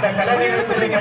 அந்த கலவைகள் சொல்லுங்க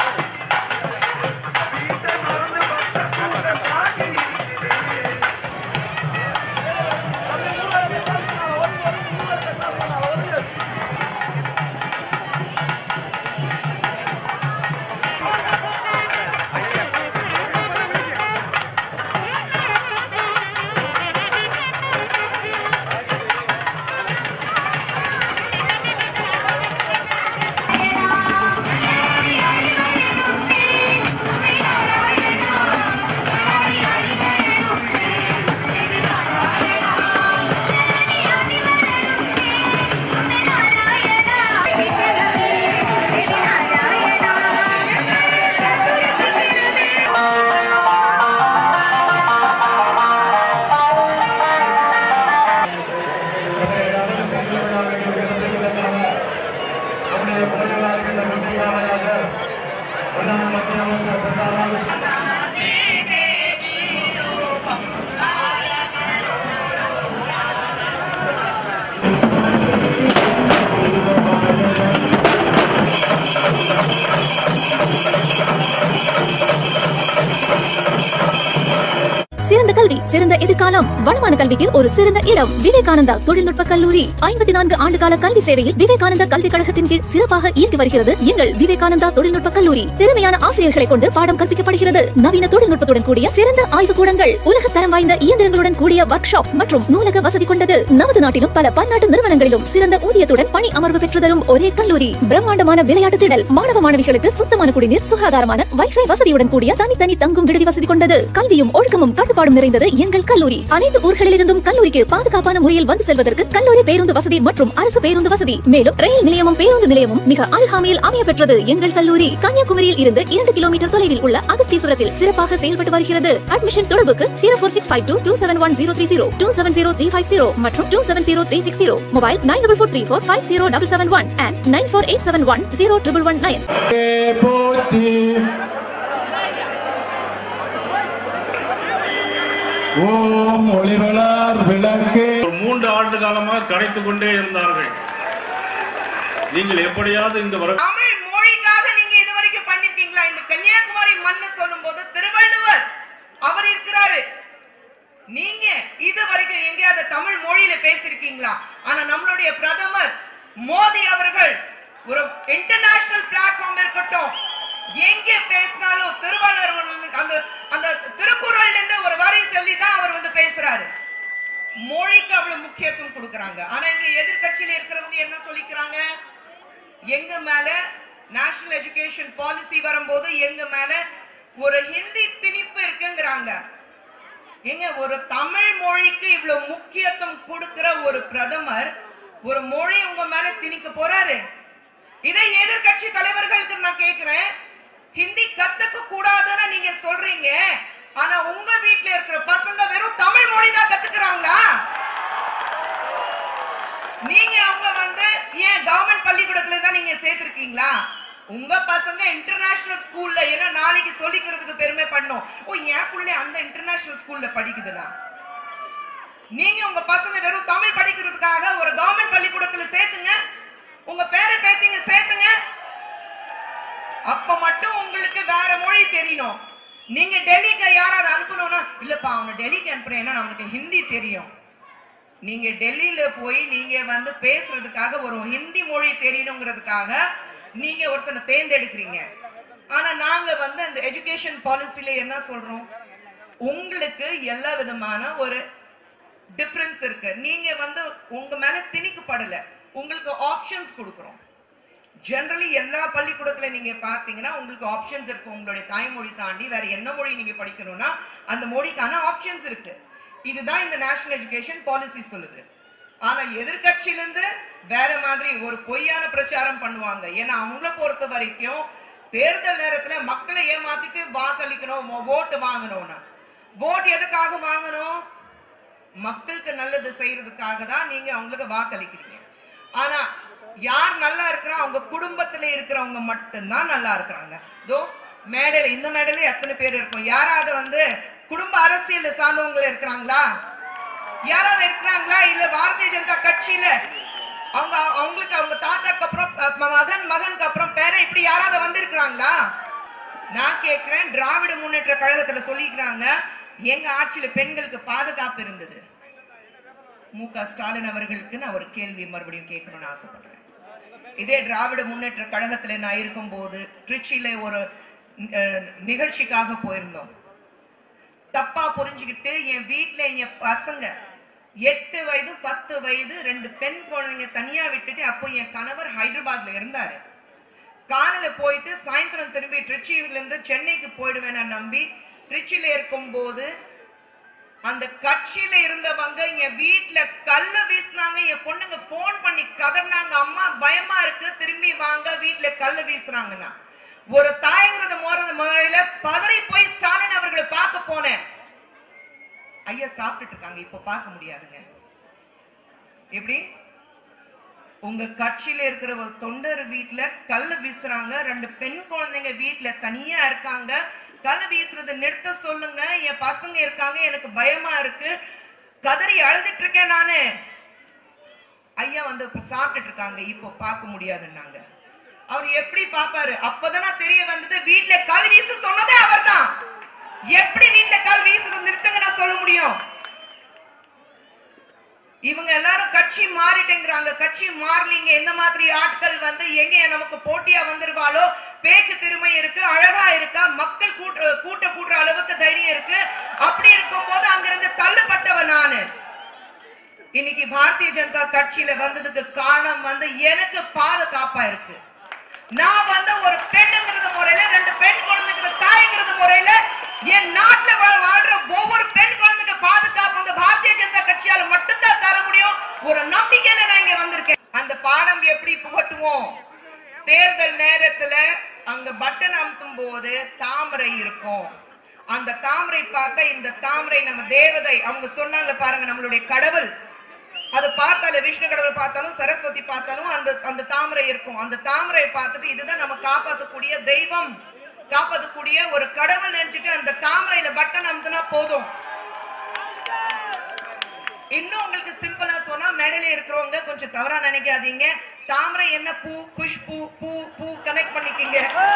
சிறந்த கல்வி சிறந்த எதிர்காலம் வளமான கல்விக்கு ஒரு சிறந்த இடம் விவேகானந்தா தொழில்நுட்ப கல்லூரி ஐம்பத்தி நான்கு ஆண்டுகால கல்வி சேவையில் விவேகானந்தா கல்விக் கழகத்தின் கீழ் சிறப்பாக இயங்கி வருகிறது எங்கள் விவேகானந்தா தொழில்நுட்ப கல்லூரி திறமையான ஆசிரியர்களை கொண்டு பாடம் கற்பிக்கப்படுகிறது நவீன தொழில்நுட்பத்துடன் கூடிய சிறந்த ஆய்வு கூடங்கள் உலக தரம் வாய்ந்த இயந்திரங்களுடன் கூடிய ஒர்க் ஷாப் மற்றும் நூலக வசதி கொண்டது நமது நாட்டிலும் பல பன்னாட்டு நிறுவனங்களிலும் சிறந்த ஊதியத்துடன் பணி அமர்வு பெற்று தரும் ஒரே கல்லூரி பிரம்மாண்டமான விளையாட்டு திடல் மாணவ மாணவிகளுக்கு சுத்தமான குடிநீர் சுகாதாரமான வைஃபை வசதியுடன் கூடிய தனித்தனி தங்கும் விடுதி வசதி கொண்டது கல்வியும் ஒழுக்கமும் கட்டுப்பாடும் நிறைந்தது எங்கள் கல்லூரி அனைத்து ஊர்களிலிருந்தும் கல்லூரிக்கு பாதுகாப்பான முறையில் வந்து செல்வதற்கு கல்லூரி பேருந்து வசதி மற்றும் அரசு பேருந்து வசதி மேலும் ரயில் நிலையமும் பேருந்து நிலையமும் மிக அருகாமையில் அமைய பெற்றது எங்கள் கல்லூரி கன்னியாகுமரியில் இருந்து இரண்டு கிலோமீட்டர் தொலைவில் உள்ள அகஸ்தீஸ்வரத்தில் சிறப்பாக செயல்பட்டு வருகிறது அட்மிஷன் தொடர்புக்கு zero four six five two two seven one zero three zero two seven zero three five zero மற்றும் two seven zero three six zero mobile nine double four three four five zero double seven one and nine four eight seven one zero triple one nine போற்றி ஓம் ஒளிவளார் விளக்கு ஒரு மூன்று ஆண்டு காலமாக கரைத்துக் கொண்டே இருந்தார்கள் நீங்கள் எப்படியாவது இந்த வர தமிழ் மொழிக்காக நீங்க இது வரைக்கும் பண்ணிருக்கீங்களா இந்த கன்னியாகுமரி மண்ணு சொல்லும் போது திருவள்ளுவர் அவர் இருக்கிறாரு நீங்க இது வரைக்கும் எங்கேயாவது தமிழ் மொழியில பேசிருக்கீங்களா ஆனா நம்மளுடைய பிரதமர் மோடி அவர்கள் ஒரு இன்டர்நேஷனல் பிளாட்ஃபார்ம் இருக்கட்டும் எங்கே பேசினாலும் திருவள்ளுவர் அந்த அந்த திருக்குறள்ல இருந்து ஒரு வரி சொல்லி தான் அவர் வந்து பேசுறாரு மொழிக்கு அவ்வளவு முக்கியத்துவம் கொடுக்கறாங்க ஆனா இங்க எதிர்க்கட்சியில இருக்கிறவங்க என்ன சொல்லிக்கிறாங்க எங்க மேல நேஷனல் எஜுகேஷன் பாலிசி வரும்போது எங்க மேல ஒரு ஹிந்தி திணிப்பு இருக்குங்கிறாங்க எங்க ஒரு தமிழ் மொழிக்கு இவ்வளவு முக்கியத்துவம் கொடுக்கிற ஒரு பிரதமர் ஒரு மொழி உங்க மேல திணிக்க போறாரு இதை எதிர்க்கட்சி தலைவர்களுக்கு நான் கேக்குறேன் ஹிந்தி கத்துக்க கூடாதுன்னு நீங்க சொல்றீங்க ஆனா உங்க வீட்ல இருக்கிற பசங்க வெறும் தமிழ் மொழி தான் கத்துக்கிறாங்களா நீங்க அவங்க வந்து ஏன் கவர்மெண்ட் பள்ளிக்கூடத்துல தான் நீங்க சேர்த்திருக்கீங்களா உங்க பசங்க இன்டர்நேஷனல் ஸ்கூல்ல ஏன்னா நாளைக்கு சொல்லிக்கிறதுக்கு பெருமை பண்ணும் ஓ என் பிள்ளை அந்த இன்டர்நேஷனல் ஸ்கூல்ல படிக்குதுன்னா நீங்க உங்க பசங்க வெறும் தமிழ் படிக்கிறதுக்காக ஒரு கவர்மெண்ட் பள்ளிக்கூடத்துல சேர்த்துங்க உங்க பேரை பேத்திங்க சேர்த்துங்க அப்ப மட்டும் உங்களுக்கு வேற மொழி தெரியணும் நீங்க டெல்லிக்கு யாராவது அனுப்பணும்னா இல்லப்பா அவனை டெல்லிக்கு அனுப்புறேன் ஏன்னா அவனுக்கு ஹிந்தி தெரியும் நீங்க டெல்லியில போய் நீங்க வந்து பேசுறதுக்காக ஒரு ஹிந்தி மொழி தெரியணுங்கிறதுக்காக நீங்க ஒருத்தனை தேர்ந்தெடுக்கிறீங்க ஆனா நாங்க வந்து அந்த எஜுகேஷன் பாலிசில என்ன சொல்றோம் உங்களுக்கு எல்லா விதமான ஒரு டிஃபரன்ஸ் இருக்கு நீங்க வந்து உங்க மேல திணிக்கப்படல உங்களுக்கு ஆப்ஷன்ஸ் கொடுக்குறோம் ஜெனரலி எல்லா பள்ளிக்கூடத்துல நீங்க பார்த்தீங்கன்னா உங்களுக்கு ஆப்ஷன்ஸ் இருக்கு உங்களுடைய தாய்மொழி தாண்டி வேற என்ன மொழி நீங்க படிக்கணும்னா அந்த மொழிக்கான ஆப்ஷன்ஸ் இருக்கு இதுதான் இந்த நேஷனல் எஜுகேஷன் பாலிசி சொல்லுது ஆனா எதிர்க்கட்சியில இருந்து வேற மாதிரி ஒரு பொய்யான பிரச்சாரம் பண்ணுவாங்க ஏன்னா அவங்கள பொறுத்த வரைக்கும் தேர்தல் நேரத்துல மக்களை ஏமாத்திட்டு வாக்களிக்கணும் ஓட்டு வாங்கணும்னா ஓட் எதுக்காக வாங்கணும் மக்களுக்கு நல்லது செய்யறதுக்காக தான் நீங்க அவங்களுக்கு வாக்களிக்கிறீங்க ஆனா யார் நல்லா இருக்கிறா அவங்க குடும்பத்துல இருக்கிறவங்க மட்டும்தான் நல்லா இருக்கிறாங்க இதோ மேடையில இந்த மேடையில எத்தனை பேர் இருக்கும் யாராவது வந்து குடும்ப அரசியல் சார்ந்தவங்க இருக்கிறாங்களா யாராவது இருக்கிறாங்களா இல்ல பாரதிய ஜனதா கட்சியில அவங்க அவங்களுக்கு அவங்க தாத்தாக்கு அப்புறம் அஹ், மகன் மகனுக்கு அப்புறம் பேரன் இப்படி யாராவது வந்திருக்கிறாங்களா நான் கேக்குறேன் திராவிட முன்னேற்ற கழகத்துல சொல்லிக்கிறாங்க எங்க ஆட்சியில பெண்களுக்கு பாதுகாப்பு இருந்தது மு க ஸ்டாலின் அவர்களுக்கு நான் ஒரு கேள்வி மறுபடியும் கேட்கணும்னு ஆசைப்படுறேன் இதே திராவிட முன்னேற்ற கழகத்துல நான் இருக்கும்போது திருச்சியில ஒரு அஹ், நிகழ்ச்சிக்காக போயிருந்தோம் தப்பா புரிஞ்சுக்கிட்டு என் வீட்ல என் பசங்க எட்டு வயது பத்து வயது ரெண்டு பெண் குழந்தைங்க தனியா விட்டுட்டு அப்போ என் கணவர் ஹைதராபாத்ல இருந்தாரு காலையில போயிட்டு சாயந்தரம் திரும்பி திருச்சியில இருந்து சென்னைக்கு போயிடுவேன் நம்பி திருச்சியில இருக்கும்போது அந்த கட்சியில இருந்தவங்க என் வீட்ல கல்ல வீசினாங்க என் பொண்ணுங்க போன் பண்ணி கதறினாங்க அம்மா பயமா இருக்கு திரும்பி வாங்க வீட்ல கல்ல வீசுறாங்கன்னா ஒரு தாய்ங்கிறது மோறது முறையில பதறி போய் ஸ்டாலின் அவர்களை பார்க்க போனேன் ஐயா சாப்பிட்டுட்டு இருக்காங்க இப்ப பார்க்க முடியாதுங்க எப்படி உங்க கட்சியில இருக்கிற ஒரு தொண்டர் வீட்ல கல்லு வீசுறாங்க ரெண்டு பெண் குழந்தைங்க வீட்ல தனியா இருக்காங்க கல்லு வீசுறதை நிறுத்த சொல்லுங்க என் பசங்க இருக்காங்க எனக்கு பயமா இருக்கு கதறி அழுதுட்டு இருக்கேன் நானு ஐயா வந்து இப்ப சாப்பிட்டுட்டு இருக்காங்க இப்போ பார்க்க முடியாதுன்னாங்க அவர் எப்படி பாப்பாரு அப்பதான் தெரிய வந்தது வீட்ல கல் வீச சொன்னதே அவர்தான் எப்படி வீட்ல கல் வீசுறது நிறுத்துங்க நான் சொல்ல முடியும் இவங்க எல்லாரும் கட்சி மாறிட்டேங்கிறாங்க கட்சி மாறலீங்க எந்த மாதிரி ஆட்கள் வந்து எங்க நமக்கு போட்டியா வந்திருக்காளோ பேச்சு திறமை இருக்கு அழகா இருக்கா மக்கள் கூட்ட கூட்ட கூட்டுற அளவுக்கு தைரியம் இருக்கு அப்படி இருக்கும்போது அங்கிருந்து தள்ளப்பட்டவன் நானு இன்னைக்கு பாரதிய ஜனதா கட்சியில வந்ததுக்கு காரணம் வந்து எனக்கு பாதுகாப்பா இருக்கு நான் வந்து ஒரு பெண்ணுங்கிறது முறையில ரெண்டு பெண் குழந்தைங்கிற தாய்ங்கிறது முறையில என் நாட்டுல வா- வாழ்ற ஒவ்வொரு பெண் குழந்தைக்கு பாதுகாப்பு அந்த பாரதிய ஜனதா கட்சியால மட்டும்தான் தர முடியும் ஒரு நம்பிக்கையில நான் இங்க வந்திருக்கேன் அந்த பாடம் எப்படி புகட்டுவோம் தேர்தல் நேரத்துல அங்க பட்டன் அமுத்தும் போது தாமரை இருக்கும் அந்த தாமரை பார்த்தா இந்த தாமரை நம்ம தேவதை அவங்க சொன்னாங்க பாருங்க நம்மளுடைய கடவுள் அது பார்த்தாலும் விஷ்ணு கடவுள் பார்த்தாலும் சரஸ்வதி பார்த்தாலும் அந்த அந்த தாமரை இருக்கும் அந்த தாமரை பார்த்துட்டு இதுதான் நம்ம காப்பாற்றக்கூடிய தெய்வம் காப்பாற்றக்கூடிய ஒரு கடவுள் நினைச்சிட்டு அந்த தாமரையில பட்டன் அமுத்துனா போதும் இன்னும் உங்களுக்கு சிம்பிளா சொன்னா மேடையில இருக்கிறவங்க கொஞ்சம் தவறா நினைக்காதீங்க தாமரை என்ன பூ குஷ்பூ பூ பூ கனெக்ட் பண்ணிக்கிங்க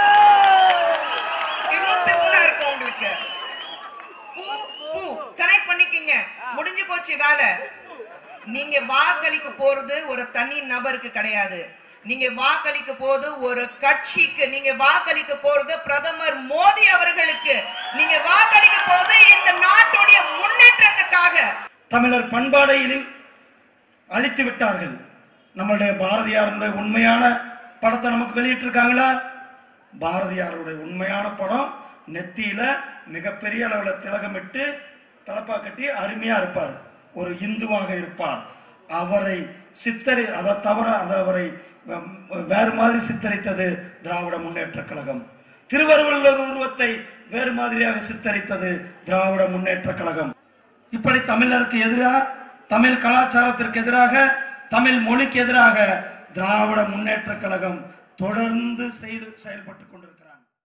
இன்னும் சிம்பிளா இருக்கும் உங்களுக்கு பூ பூ கனெக்ட் பண்ணிக்கிங்க முடிஞ்சு போச்சு வேலை நீங்க வாக்களிக்க போறது ஒரு தனி நபருக்கு கிடையாது நீங்க வாக்களிக்க போது ஒரு கட்சிக்கு நீங்க வாக்களிக்க போறது பிரதமர் மோடி அவர்களுக்கு நீங்க வாக்களிக்க போது இந்த நாட்டுடைய முன்னேற்றத்துக்காக தமிழர் பண்பாடை இழி- அழித்து விட்டார்கள் நம்மளுடைய பாரதியாருடைய உண்மையான படத்தை நமக்கு வெளியிட்டிருக்காங்களா பாரதியாருடைய உண்மையான படம் நெத்தியில மிகப்பெரிய அளவுல திலகமிட்டு தலப்பா கட்டி அருமையா இருப்பார் ஒரு இந்துவாக இருப்பார் அவரை சித்தரி அதை தவிர அதை அவரை வ- வேறு மாதிரி சித்தரித்தது திராவிட முன்னேற்ற கழகம் திருவள்ளுவர் உருவத்தை வேறு மாதிரியாக சித்தரித்தது திராவிட முன்னேற்ற கழகம் இப்படி தமிழருக்கு எதிராக தமிழ் கலாச்சாரத்திற்கு எதிராக தமிழ் மொழிக்கு எதிராக திராவிட முன்னேற்ற கழகம் தொடர்ந்து செய்து செயல்பட்டு கொண்டிருக்கிறது